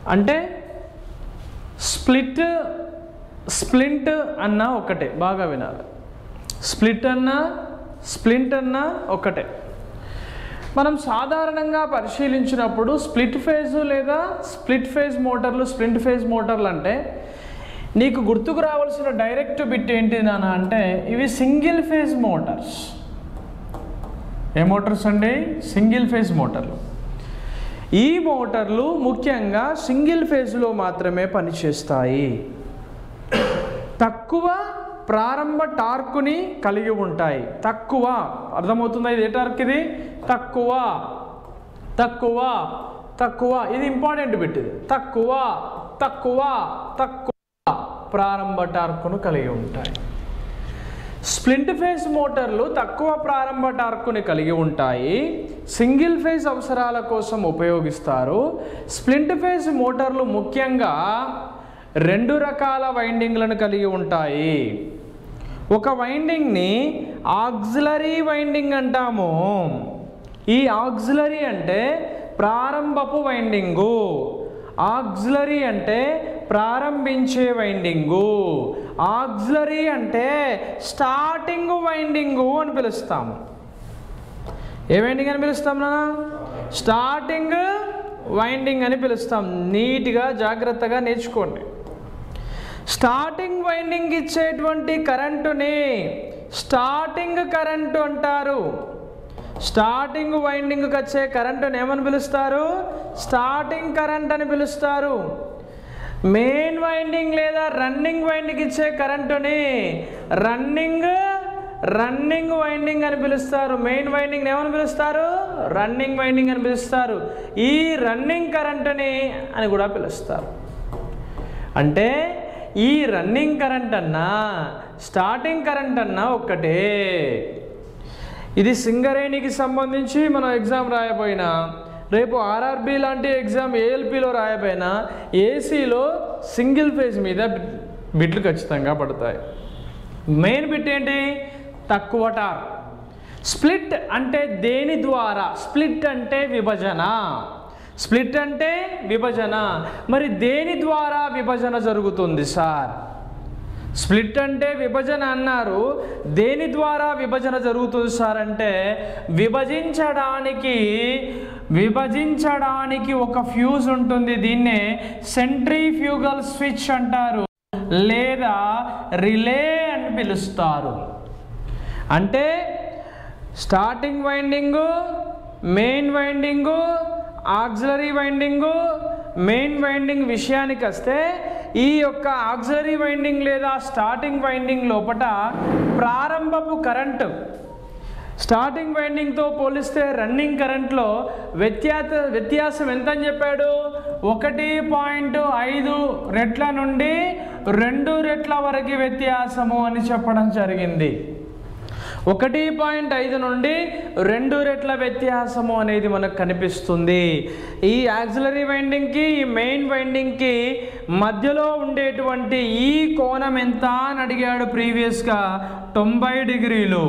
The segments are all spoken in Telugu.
అంటే స్ప్లిట్ స్ప్లింట్ అన్న ఒకటే బాగా వినాలి స్ప్లిట్ అన్న స్ప్లింట్ అన్న ఒకటే మనం సాధారణంగా పరిశీలించినప్పుడు స్ప్లిట్ ఫేజ్ లేదా స్ప్లిట్ ఫేజ్ మోటార్లు స్ప్లింట్ ఫేజ్ మోటార్లు అంటే నీకు గుర్తుకు రావాల్సిన డైరెక్ట్ బిట్ ఏంటి నాన్న అంటే ఇవి సింగిల్ ఫేజ్ మోటార్స్ ఏ మోటార్స్ అండి సింగిల్ ఫేజ్ మోటార్లు ఈ మోటార్లు ముఖ్యంగా సింగిల్ ఫేజ్లో మాత్రమే పనిచేస్తాయి తక్కువ ప్రారంభ టార్కుని కలిగి ఉంటాయి తక్కువ అర్థమవుతుందా ఇది ఏ టార్క్ ఇది తక్కువ తక్కువ తక్కువ ఇది ఇంపార్టెంట్ బిట్ ఇది తక్కువ తక్కువ తక్కువ ప్రారంభ టార్కును కలిగి ఉంటాయి స్ప్లింట్ ఫేజ్ మోటార్లు తక్కువ ప్రారంభ టార్కుని కలిగి ఉంటాయి సింగిల్ ఫేజ్ అవసరాల కోసం ఉపయోగిస్తారు స్ప్లింట్ ఫేజ్ మోటార్లు ముఖ్యంగా రెండు రకాల వైండింగ్లను కలిగి ఉంటాయి ఒక వైండింగ్ని ఆక్సిలరీ వైండింగ్ అంటాము ఈ ఆక్సిలరీ అంటే ప్రారంభపు వైండింగు ఆక్సిలరీ అంటే ప్రారంభించే వైండింగు ఆక్సిలరీ అంటే స్టార్టింగ్ వైండింగు అని పిలుస్తాము ఏ వైండింగ్ అని పిలుస్తాం నాన్న స్టార్టింగ్ వైండింగ్ అని పిలుస్తాం నీట్గా జాగ్రత్తగా నేర్చుకోండి స్టార్టింగ్ వైండింగ్ ఇచ్చేటువంటి కరెంటుని స్టార్టింగ్ కరెంటు అంటారు స్టార్టింగ్ వైండింగ్కి వచ్చే కరెంటుని ఏమని పిలుస్తారు స్టార్టింగ్ కరెంట్ అని పిలుస్తారు మెయిన్ వైండింగ్ లేదా రన్నింగ్ వైండింగ్ ఇచ్చే కరెంటుని రన్నింగ్ రన్నింగ్ వైండింగ్ అని పిలుస్తారు మెయిన్ వైండింగ్ ఏమని పిలుస్తారు రన్నింగ్ వైండింగ్ అని పిలుస్తారు ఈ రన్నింగ్ కరెంటుని అని కూడా పిలుస్తారు అంటే ఈ రన్నింగ్ కరెంట్ అన్నా స్టార్టింగ్ కరెంట్ అన్నా ఒక్కటే ఇది సింగరేణికి సంబంధించి మనం ఎగ్జామ్ రాయబోయినా రేపు ఆర్ఆర్బి లాంటి ఎగ్జామ్ ఏఎల్పిలో రాయబోయినా ఏసీలో సింగిల్ ఫేజ్ మీద బిట్లు ఖచ్చితంగా పడతాయి మెయిన్ బిట్ ఏంటి తక్కువ టార్ స్ప్లిట్ అంటే దేని ద్వారా స్ప్లిట్ అంటే విభజన స్ప్లిట్ అంటే విభజన మరి దేని ద్వారా విభజన జరుగుతుంది సార్ స్ప్లిట్ అంటే విభజన అన్నారు దేని ద్వారా విభజన జరుగుతుంది సార్ అంటే విభజించడానికి విభజించడానికి ఒక ఫ్యూజ్ ఉంటుంది దీన్నే సెంట్రీఫ్యూగల్ స్విచ్ అంటారు లేదా రిలే అని పిలుస్తారు అంటే starting winding main winding auxiliary winding main winding విషయానికి వస్తే ఈ యొక్క ఆక్సిలరీ వైండింగ్ లేదా స్టార్టింగ్ వైండింగ్ లోపట ప్రారంభపు కరెంటు స్టార్టింగ్ వైండింగ్తో పోలిస్తే రన్నింగ్ కరెంట్లో వ్యత్యాస వ్యత్యాసం ఎంత అని చెప్పాడు ఒకటి పాయింట్ ఐదు రెట్ల నుండి రెండు రెట్ల వరకు వ్యత్యాసము అని చెప్పడం జరిగింది ఒకటి పాయింట్ ఐదు నుండి రెండు రెట్ల వ్యత్యాసము అనేది మనకు కనిపిస్తుంది ఈ యాక్సిలరీ వైండింగ్కి ఈ మెయిన్ వైండింగ్కి మధ్యలో ఉండేటువంటి ఈ కోణం ఎంత అని అడిగాడు ప్రీవియస్గా తొంభై డిగ్రీలు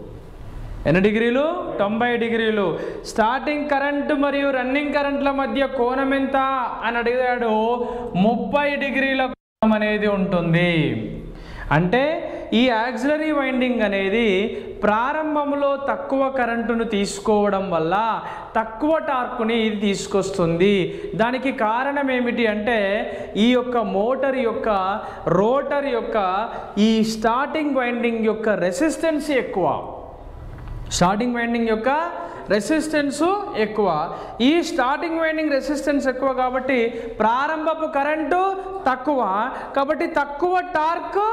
ఎన్ని డిగ్రీలు తొంభై డిగ్రీలు స్టార్టింగ్ కరెంట్ మరియు రన్నింగ్ కరెంట్ల మధ్య కోణం ఎంత అని అడిగాడు ముప్పై డిగ్రీల కోణం అనేది ఉంటుంది అంటే ఈ యాక్సిలరీ వైండింగ్ అనేది ప్రారంభంలో తక్కువ కరెంటును తీసుకోవడం వల్ల తక్కువ టార్క్ని ఇది తీసుకొస్తుంది దానికి కారణం ఏమిటి అంటే ఈ యొక్క మోటార్ యొక్క రోటర్ యొక్క ఈ స్టార్టింగ్ వైండింగ్ యొక్క రెసిస్టెన్స్ ఎక్కువ స్టార్టింగ్ వైండింగ్ యొక్క రెసిస్టెన్స్ ఎక్కువ ఈ స్టార్టింగ్ వైండింగ్ రెసిస్టెన్స్ ఎక్కువ కాబట్టి ప్రారంభపు కరెంటు తక్కువ కాబట్టి తక్కువ టార్క్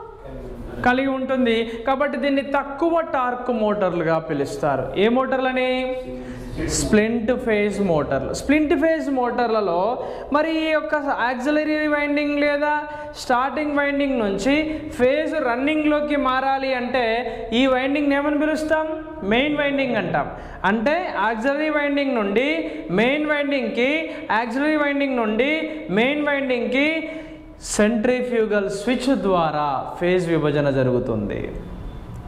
కలిగి ఉంటుంది కాబట్టి దీన్ని తక్కువ టార్క్ మోటార్లుగా పిలుస్తారు ఏ మోటార్లని స్ప్లింట్ ఫేజ్ మోటార్లు స్ప్లింట్ ఫేజ్ మోటార్లలో మరి ఈ యొక్క యాక్సిలరీ వైండింగ్ లేదా స్టార్టింగ్ వైండింగ్ నుంచి ఫేజ్ రన్నింగ్లోకి మారాలి అంటే ఈ వైండింగ్ ఏమని పిలుస్తాం మెయిన్ వైండింగ్ అంటాం అంటే యాక్సిలరీ వైండింగ్ నుండి మెయిన్ వైండింగ్కి యాక్సిలరీ వైండింగ్ నుండి మెయిన్ వైండింగ్కి సెంట్రిఫ్యూగల్ స్విచ్ ద్వారా ఫేజ్ విభజన జరుగుతుంది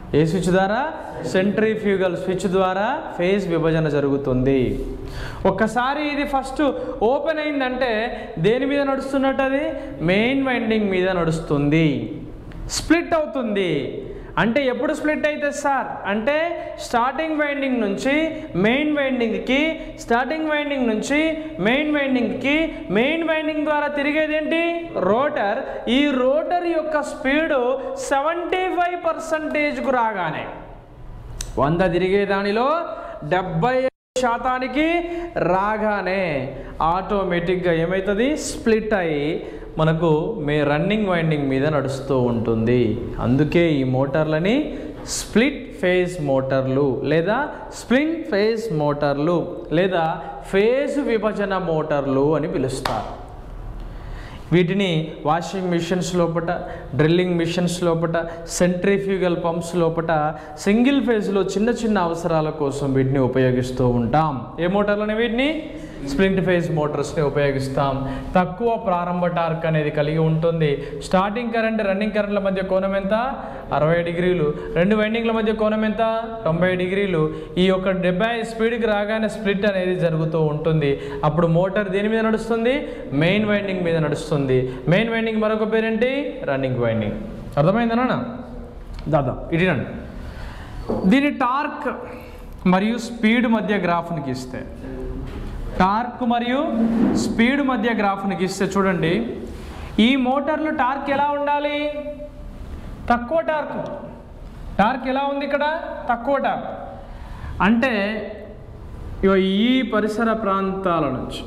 ఏ స్విచ్ ద్వారా సెంట్రిఫ్యూగల్ స్విచ్ ద్వారా ఫేజ్ విభజన జరుగుతుంది ఒక్కసారి ఇది ఫస్ట్ ఓపెన్ అయిందంటే దేని మీద నడుస్తున్నట్టు అది మెయిన్ వైండింగ్ మీద నడుస్తుంది స్ప్లిట్ అవుతుంది అంటే ఎప్పుడు స్ప్లిట్ అవుతుంది సార్ అంటే స్టార్టింగ్ వైండింగ్ నుంచి మెయిన్ వైండింగ్కి స్టార్టింగ్ వైండింగ్ నుంచి మెయిన్ వైండింగ్కి మెయిన్ వైండింగ్ ద్వారా తిరిగేది ఏంటి రోటర్ ఈ రోటర్ యొక్క స్పీడు సెవెంటీ ఫైవ్ పర్సంటేజ్కు రాగానే వంద తిరిగే దానిలో డెబ్బై శాతానికి రాగానే ఆటోమేటిక్గా ఏమవుతుంది స్ప్లిట్ అయ్యి మనకు మే రన్నింగ్ వైండింగ్ మీద నడుస్తూ ఉంటుంది అందుకే ఈ మోటార్లని స్ప్లిట్ ఫేజ్ మోటార్లు లేదా స్ప్లిన్ ఫేజ్ మోటార్లు లేదా ఫేజ్ విభజన మోటార్లు అని పిలుస్తారు వీటిని వాషింగ్ మిషన్స్ లోపట డ్రిల్లింగ్ మిషన్స్ లోపట సెంట్రిఫ్యూగల్ పంప్స్ లోపట సింగిల్ ఫేజ్లో చిన్న చిన్న అవసరాల కోసం వీటిని ఉపయోగిస్తూ ఉంటాం ఏ మోటార్లని వీటిని స్ప్లింట్ ఫేజ్ మోటార్స్ని ఉపయోగిస్తాం తక్కువ ప్రారంభ టార్క్ అనేది కలిగి ఉంటుంది స్టార్టింగ్ కరెంట్ రన్నింగ్ కరెంట్ల మధ్య కోణం ఎంత అరవై డిగ్రీలు రెండు వైండింగ్ల మధ్య కోణం ఎంత తొంభై డిగ్రీలు ఈ యొక్క డెబ్బై స్పీడ్కి రాగానే స్ప్లిట్ అనేది జరుగుతూ ఉంటుంది అప్పుడు మోటార్ దేని మీద నడుస్తుంది మెయిన్ వైండింగ్ మీద నడుస్తుంది మెయిన్ వైండింగ్ మరొక పేరేంటి రన్నింగ్ వైండింగ్ అర్థమైందనా దాదా ఇటు రండి దీని టార్క్ మరియు స్పీడ్ మధ్య గ్రాఫ్ని గీస్తే టార్క్ మరియు స్పీడ్ మధ్య గ్రాఫ్ని గీస్తే చూడండి ఈ మోటార్లు టార్క్ ఎలా ఉండాలి తక్కువ టార్క్ టార్క్ ఎలా ఉంది ఇక్కడ తక్కువ టార్క్ అంటే ఇగో ఈ పరిసర ప్రాంతాల నుంచి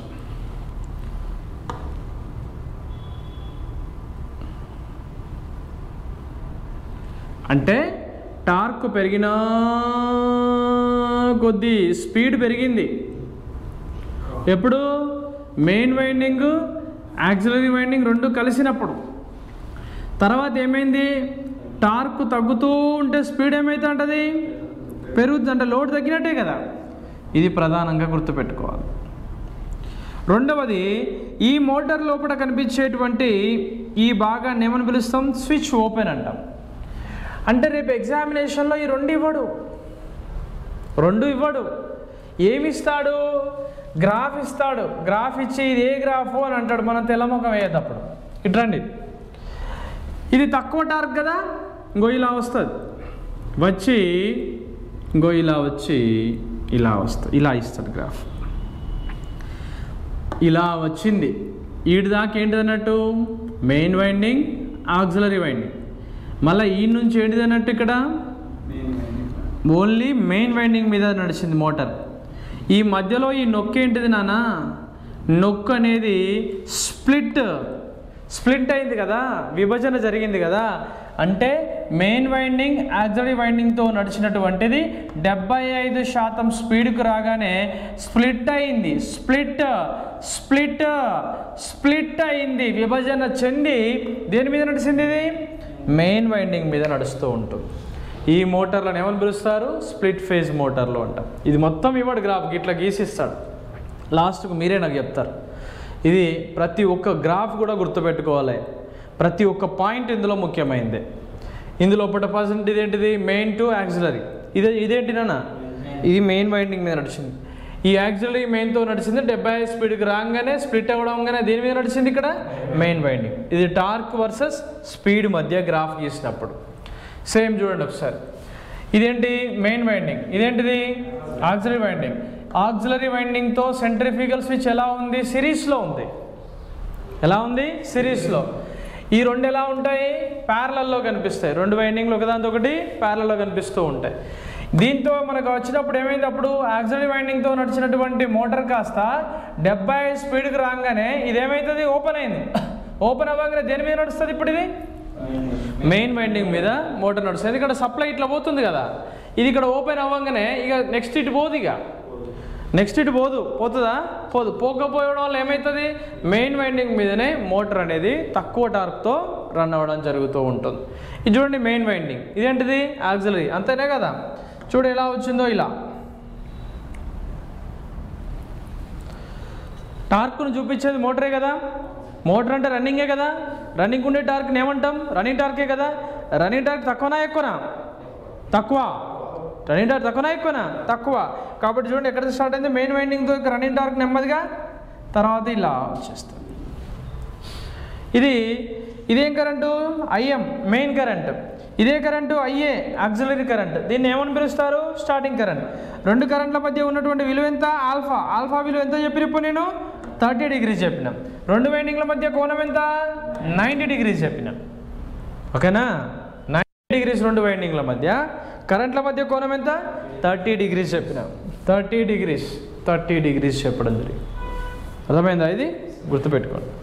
అంటే టార్క్ పెరిగినా కొద్దీ స్పీడ్ పెరిగింది ఎప్పుడు మెయిన్ వైండింగ్ యాక్సిలరీ వైండింగ్ రెండు కలిసినప్పుడు తర్వాత ఏమైంది టార్క్ తగ్గుతూ ఉంటే స్పీడ్ ఏమైతే ఉంటుంది పెరుగుతుంది అంటే లోడ్ తగ్గినట్టే కదా ఇది ప్రధానంగా గుర్తుపెట్టుకోవాలి రెండవది ఈ మోటార్ లోపల కనిపించేటువంటి ఈ భాగాన్ని ఏమని పిలుస్తాం స్విచ్ ఓపెన్ అంటాం అంటే రేపు ఎగ్జామినేషన్లో ఈ రెండు ఇవ్వడు రెండు ఇవ్వడు ఏమి ఇస్తాడు గ్రాఫ్ ఇస్తాడు గ్రాఫ్ ఇచ్చి ఇది ఏ గ్రాఫ్ అని అంటాడు మనం తెల్లముఖం వేయేటప్పుడు ఇట్రండి ఇది తక్కువ టార్క్ కదా ఇంకో ఇలా వస్తుంది వచ్చి ఇంకో ఇలా వచ్చి ఇలా వస్తుంది ఇలా ఇస్తాడు గ్రాఫ్ ఇలా వచ్చింది ఈడి దాకా ఏంటిది అన్నట్టు మెయిన్ వైండింగ్ ఆక్సిలరీ వైండింగ్ మళ్ళీ ఈ నుంచి ఏంటిది అన్నట్టు ఇక్కడ ఓన్లీ మెయిన్ వైండింగ్ మీద నడిచింది మోటార్ ఈ మధ్యలో ఈ నొక్కు ఏంటిది నాన్న నొక్కు అనేది స్ప్లిట్ స్ప్లిట్ అయింది కదా విభజన జరిగింది కదా అంటే మెయిన్ వైండింగ్ యాక్సిలరీ వైండింగ్తో నడిచినటువంటిది డెబ్బై ఐదు శాతం స్పీడ్కు రాగానే స్ప్లిట్ అయింది స్ప్లిట్ స్ప్లిట్ స్ప్లిట్ అయింది విభజన చెంది దేని మీద నడిచింది ఇది మెయిన్ వైండింగ్ మీద నడుస్తూ ఉంటుంది ఈ మోటార్లను ఏమని పిలుస్తారు స్ప్లిట్ ఫేజ్ మోటార్లు అంటాం ఇది మొత్తం ఇవ్వడు గ్రాఫ్ ఇట్లా గీసిస్తాడు లాస్ట్కు మీరే నాకు చెప్తారు ఇది ప్రతి ఒక్క గ్రాఫ్ కూడా గుర్తుపెట్టుకోవాలి ప్రతి ఒక్క పాయింట్ ఇందులో ముఖ్యమైనదే ఇందులో ఒకటి పర్సెంట్ ఇదేంటిది మెయిన్ టు యాక్సిలరీ ఇదే ఇదేంటి నాన్న ఇది మెయిన్ వైండింగ్ మీద నడిచింది ఈ యాక్సిలరీ మెయిన్తో నడిచింది డెబ్బై స్పీడ్కి రాగానే స్ప్లిట్ అవ్వడంగానే దేని మీద నడిచింది ఇక్కడ మెయిన్ వైండింగ్ ఇది టార్క్ వర్సెస్ స్పీడ్ మధ్య గ్రాఫ్ గీసినప్పుడు సేమ్ చూడండి ఒకసారి ఇదేంటి మెయిన్ వైండింగ్ ఇదేంటిది ఆక్సిలరీ వైండింగ్ ఆక్సిలరీ వైండింగ్తో సెంట్రిఫికల్ స్విచ్ ఎలా ఉంది సిరీస్లో ఉంది ఎలా ఉంది సిరీస్లో ఈ రెండు ఎలా ఉంటాయి ప్యారలల్లో కనిపిస్తాయి రెండు వైండింగ్లు ఒకదాంతో ఒకటి ప్యారలలో కనిపిస్తూ ఉంటాయి దీంతో మనకు వచ్చినప్పుడు ఏమైంది అప్పుడు యాక్సిలరీ వైండింగ్తో నడిచినటువంటి మోటార్ కాస్త డెబ్బై స్పీడ్కి రాగానే ఇది ఏమవుతుంది ఓపెన్ అయింది ఓపెన్ అవ్వగానే దేని మీద నడుస్తుంది ఇప్పుడు ఇది మెయిన్ వైండింగ్ మీద మోటార్ నడుస్తుంది ఇక్కడ సప్లై ఇట్లా పోతుంది కదా ఇది ఇక్కడ ఓపెన్ అవ్వగానే ఇక నెక్స్ట్ ఇటు పోదు ఇక నెక్స్ట్ ఇటు పోదు పోతుందా పోదు పోకపోవడం వల్ల ఏమవుతుంది మెయిన్ వైండింగ్ మీదనే మోటార్ అనేది తక్కువ టార్క్తో రన్ అవ్వడం జరుగుతూ ఉంటుంది ఇది చూడండి మెయిన్ వైండింగ్ ఇదేంటిది యాక్సిలరీ అంతేనే కదా చూడు ఎలా వచ్చిందో ఇలా టార్క్ను చూపించేది మోటరే కదా మోటార్ అంటే రన్నింగే కదా రన్నింగ్ ఉండే టార్క్ని ఏమంటాం రన్నింగ్ టార్కే కదా రన్నింగ్ టార్క్ తక్కువనా ఎక్కువనా తక్కువ రన్నింగ్ టార్క్ తక్కువనా ఎక్కువనా తక్కువ కాబట్టి చూడండి ఎక్కడ స్టార్ట్ అయింది మెయిన్ వైండింగ్తో రన్నింగ్ టార్క్ నెమ్మదిగా తర్వాత ఇలా వచ్చేస్తుంది ఇది ఇదేం కరెంటు ఐఎం మెయిన్ కరెంట్ ఇదే కరెంటు ఐఏ ఆక్సిలరీ కరెంట్ దీన్ని ఏమని పిలుస్తారు స్టార్టింగ్ కరెంట్ రెండు కరెంట్ల మధ్య ఉన్నటువంటి విలువ ఎంత ఆల్ఫా ఆల్ఫా విలువ ఎంత చెప్పిన ఇప్పుడు నేను థర్టీ డిగ్రీస్ చెప్పిన రెండు వైండింగ్ల మధ్య కోణం ఎంత నైంటీ డిగ్రీస్ చెప్పిన ఓకేనా నైంటీ డిగ్రీస్ రెండు వైండింగ్ల మధ్య కరెంట్ల మధ్య కోణం ఎంత థర్టీ డిగ్రీస్ చెప్పిన థర్టీ డిగ్రీస్ థర్టీ డిగ్రీస్ చెప్పడం జరిగింది అర్థమైందా ఇది గుర్తుపెట్టుకోండి